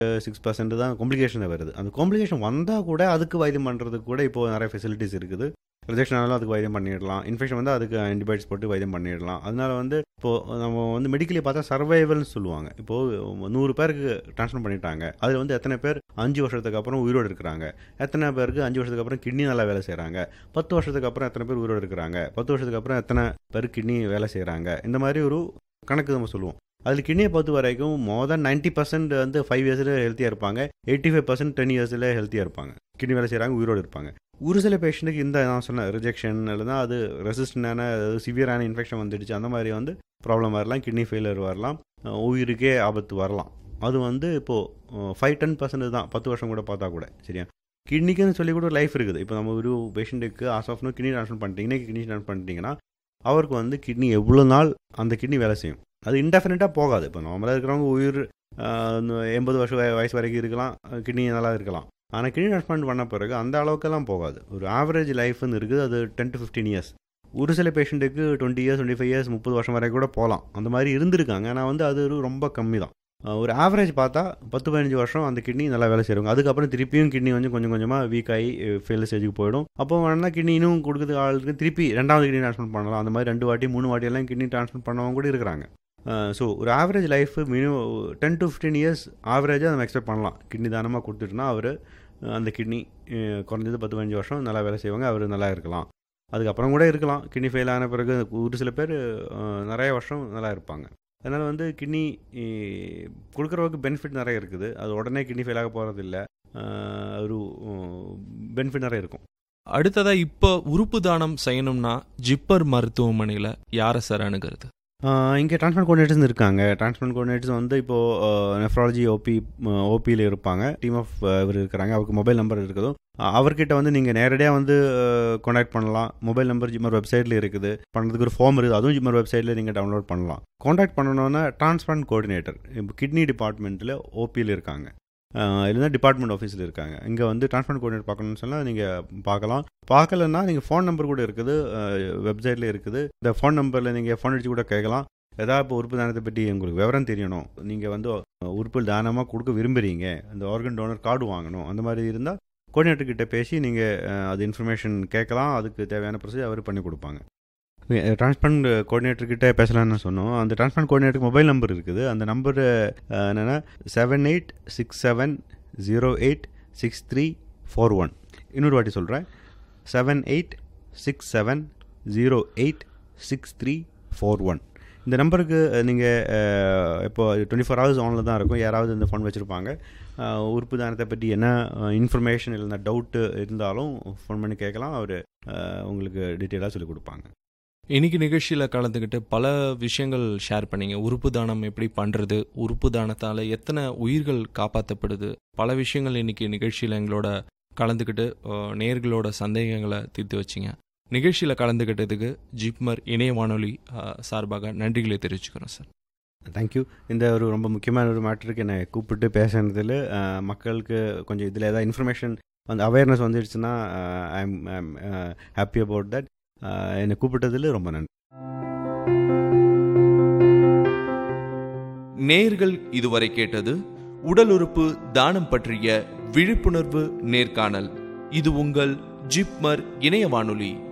six percent தான் complication வருது அந்த காம்ப்ளிகேஷன் வந்தால் கூட அதுக்கு வைத்தியம் பண்ணுறதுக்கு கூட இப்போ நிறைய ஃபெசிலிட்டிஸ் இருக்குது ரிஜெக்ஷன் ஆனாலும் அதுக்கு வைத்தியம் பண்ணிடலாம் இன்ஃபெக்ஷன் வந்து அதுக்கு ஆன்டிபயோட்டிக்ஸ் போட்டு வைத்தியம் பண்ணிடலாம் அதனால வந்து இப்போது நம்ம வந்து மெடிக்கலி பார்த்தா சர்வைவல்னு சொல்லுவாங்க இப்போது நூறு பேருக்கு ட்ரான்ஸ்ஃபர் பண்ணிட்டாங்க அதில் வந்து எத்தனை பேர் அஞ்சு வருஷத்துக்கு அப்புறம் உயிரோடு இருக்கிறாங்க எத்தனை பேருக்கு அஞ்சு வருஷத்துக்கு அப்புறம் கிட்னி நல்லா வேலை செய்கிறாங்க பத்து வருஷத்துக்கு அப்புறம் எத்தனை பேர் உயிரோடு இருக்கிறாங்க பத்து வருஷத்துக்கு அப்புறம் எத்தனை பேர் கிட்னி வேலை செய்கிறாங்க இந்த மாதிரி ஒரு கணக்கு நம்ம சொல்லுவோம் அதில் கிட்னியை பொறுத்த வரைக்கும் மோர் தென் நைன்ட்டி பர்சன்ட் வந்து ஃபைவ் இயர்ஸில் ஹெல்த்தியாக இருப்பாங்க எயிட்டி ஃபைவ் பர்சன்ட் டென் இயர்ஸில் ஹெல்த்தியாக இருப்பாங்க கிட்னி வேலை செய்கிறாங்க உயிரோடு இருப்பாங்க ஒரு சில பேஷண்ட்டுக்கு இந்த நான் சொன்ன ரிஜெக்ஷன் இல்லைனா அது ரெசிஸ்டண்டான சிவியரான இன்ஃபெக்ஷன் வந்துடுச்சு அந்த மாதிரி வந்து ப்ராப்ளம் வரலாம் கிட்னி ஃபெயிலியர் வரலாம் உயிருக்கே ஆபத்து வரலாம் அது வந்து இப்போது ஃபைவ் டென் பர்சன்ட் தான் பத்து வருஷம் கூட பார்த்தா கூட சரியா கிட்னிக்குன்னு சொல்லி கூட லைஃப் இருக்குது இப்போ நம்ம ஒரு பேஷண்ட்டுக்கு as of now kidney transfer பண்ணிட்டீங்க இன்னைக்கு கிட்னி ட்ரான்ஸ்ஃபர் பண்ணிட்டீங்கன்னா அவருக்கு வந்து கிட்னி எவ்வளோ நாள் அந்த கிட்னி வேலை செய்யும் அது இன்டெஃபினட்டாக போகாது இப்போ நார்மலாக இருக்கிறவங்க உயிர் எண்பது வருஷம் வயசு வரைக்கும் இருக்கலாம் கிட்னி நல்லா இருக்கலாம் ஆனால் கிட்னி ட்ரான்ஸ்பிளான்ட் பண்ண பிறகு அந்த அளவுக்கெல்லாம் போகாது ஒரு ஆவரேஜ் லைஃப்னு இருக்குது அது டென் டு ஃபிஃப்டீன் இயர்ஸ் ஒரு சில பேஷண்ட்டுக்கு twenty years twenty five years முப்பது வருஷம் வரைக்கும் கூட போகலாம் அந்த மாதிரி இருந்திருக்காங்க ஆனால் வந்து அது ரொம்ப கம்மி தான் ஒரு ஆவரேஜ் பார்த்தா பத்து பதினஞ்சு வருஷம் அந்த கிட்னி நல்லா வேலை செய்வாங்க அதுக்கப்புறம் திருப்பியும் கிட்னி வந்து கொஞ்சம் கொஞ்சமாக வீக் ஆகி ஃபெயில் ஸ்டேஜுக்கு போயிடும் அப்போ வேணா கிட்னி இன்னும் கொடுக்குறது ஆளுக்கு திருப்பி ரெண்டாவது கிட்னி ட்ரான்ஸ்ஃபர் பண்ணலாம் அந்த மாதிரி ரெண்டு வாட்டி மூணு வாட்டி எல்லாம் கிட்னி ட்ரான்ஸ்ஃபர் பண்ணவங்க கூட இருக்கிறாங்க ஸோ ஒரு average life minimum ten to fifteen years ஆவரேஜாக நம்ம எக்ஸ்பெக்ட் பண்ணலாம் கிட்னி தானமாக கொடுத்துட்டுனா அவர் அந்த கிட்னி குறைஞ்சது பத்து பதினஞ்சு வருஷம் நல்லா வேலை செய்வாங்க அவர் நல்லா இருக்கலாம் அதுக்கப்புறம் கூட இருக்கலாம் கிட்னி ஃபெயில் ஆன பிறகு ஒரு சில பேர் நிறைய வருஷம் நல்லா இருப்பாங்க அதனால் வந்து கிட்னி கொடுக்குறவருக்கு பெனிஃபிட் நிறைய இருக்குது அது உடனே கிட்னி ஃபெயில் ஆக போகிறது இல்லை ஒரு பெனிஃபிட் நிறைய இருக்கும் அடுத்ததாக இப்போ உறுப்பு தானம் செய்யணும்னா ஜிப்பர் மருத்துவமனையில் யாரை சார் அணுகிறது இங்கே டிரான்ஸ்பிளான்ட் கோஆர்டினேட்டர்ஸ் இருக்காங்க டிரான்ஸ்பிளான்ட் கோஆர்டினேட்டர்ஸ் வந்து இப்போது நெஃப்ராலஜி ஓபி ஓபியில் இருப்பாங்க டீம் ஆஃப் இவர் இருக்கிறாங்க அவருக்கு மொபைல் நம்பர் இருக்குதோ அவர்கிட்ட வந்து நீங்கள் நேரடியாக வந்து காண்டாக்ட் பண்ணலாம் மொபைல் நம்பர் ஜிம்மர் வெப்சைட்டில் இருக்குது பண்ணுறதுக்கு ஒரு ஃபார்ம் இருக்குது அதுவும் ஜிம்மர் வெப்சைட்டில் நீங்கள் டவுன்லோட் பண்ணலாம் காண்டாக்ட் பண்ணணுன்னா டிரான்ஸ்பிளான்ட் கோஆர்டினேட்டர் இப்போ கிட்னி டிபார்ட்மெண்ட்டில் ஓபியில் இருக்காங்க இல்லைனா டிபார்ட்மெண்ட் ஆஃபீஸில் இருக்காங்க இங்கே வந்து டிரான்ஸ்பிளான்ட் கோஆர்டினேட் பார்க்கணும்னு சொன்னால் நீங்கள் பார்க்கலாம் பார்க்கலன்னா நீங்கள் ஃபோன் நம்பர் கூட இருக்குது வெப்சைட்டில் இருக்குது இந்த ஃபோன் நம்பரில் நீங்கள் ஃபோன் அடித்து கூட கேட்கலாம் ஏதாவது இப்போ உறுப்பு தானத்தை பற்றி உங்களுக்கு விவரம் தெரியணும் நீங்கள் வந்து உறுப்பு தானமாக கொடுக்க விரும்புகிறீங்க அந்த ஆர்கன் டோனர் கார்டு வாங்கணும் அந்த மாதிரி இருந்தால் கோஆர்டினேட்டர் கிட்ட பேசி நீங்கள் அது இன்ஃபர்மேஷன் கேட்கலாம் அதுக்கு தேவையான ப்ரொசீஜர் அவர் பண்ணி கொடுப்பாங்க டிரான்ஸ்பிளான்ட் கோஆர்டினேட்டர்கிட்ட பேசலாம்னு சொன்னோம் அந்த டிரான்ஸ்பிளான்ட் கோஆர்டினேட்டருக்கு மொபைல் நம்பர் இருக்குது அந்த நம்பர் என்னென்னா seven eight six seven zero eight six three four one இன்னொரு வாட்டி சொல்கிறேன் seven eight six seven zero eight six three four one இந்த நம்பருக்கு நீங்கள் இப்போ டுவெண்ட்டி ஃபோர் ஹவர்ஸ் ஆனில் தான் இருக்கும் யாராவது இந்த ஃபோன் வச்சுருப்பாங்க உறுப்பு தானத்தை பற்றி என்ன இன்ஃபர்மேஷன் இல்லைனா டவுட்டு இருந்தாலும் ஃபோன் பண்ணி கேட்கலாம் அவர் உங்களுக்கு டீட்டெயிலாக சொல்லிக் கொடுப்பாங்க இன்னைக்கு நிகழ்ச்சியில் கலந்துக்கிட்டு பல விஷயங்கள் ஷேர் பண்ணீங்க உறுப்பு தானம் எப்படி பண்ணுறது உறுப்பு தானத்தால் எத்தனை உயிர்கள் காப்பாற்றப்படுது பல விஷயங்கள் இன்னைக்கு நிகழ்ச்சியில் எங்களோட கலந்துக்கிட்டு நேர்களோட சந்தேகங்களை தீர்த்து வச்சிங்க நிகழ்ச்சியில் கலந்துக்கிட்டதுக்கு ஜிப்மர் இணைய வானொலி சார்பாக நன்றிகளை தெரிவிச்சுக்கிறோம் சார் தேங்க்யூ இந்த ஒரு ரொம்ப முக்கியமான ஒரு மேட்டருக்கு என்னை கூப்பிட்டு பேசுனதில் மக்களுக்கு கொஞ்சம் இதில் ஏதாவது இன்ஃபர்மேஷன் அந்த அவேர்னஸ் வந்துடுச்சுன்னா I am happy about that என்னை கூப்பிட்டதில் ரொம்ப நன்றி நேர்கள் இதுவரை கேட்டது உடல் உறுப்பு தானம் பற்றிய விழிப்புணர்வு நேர்காணல் இது உங்கள் ஜிப்மர் இணைய வானொலி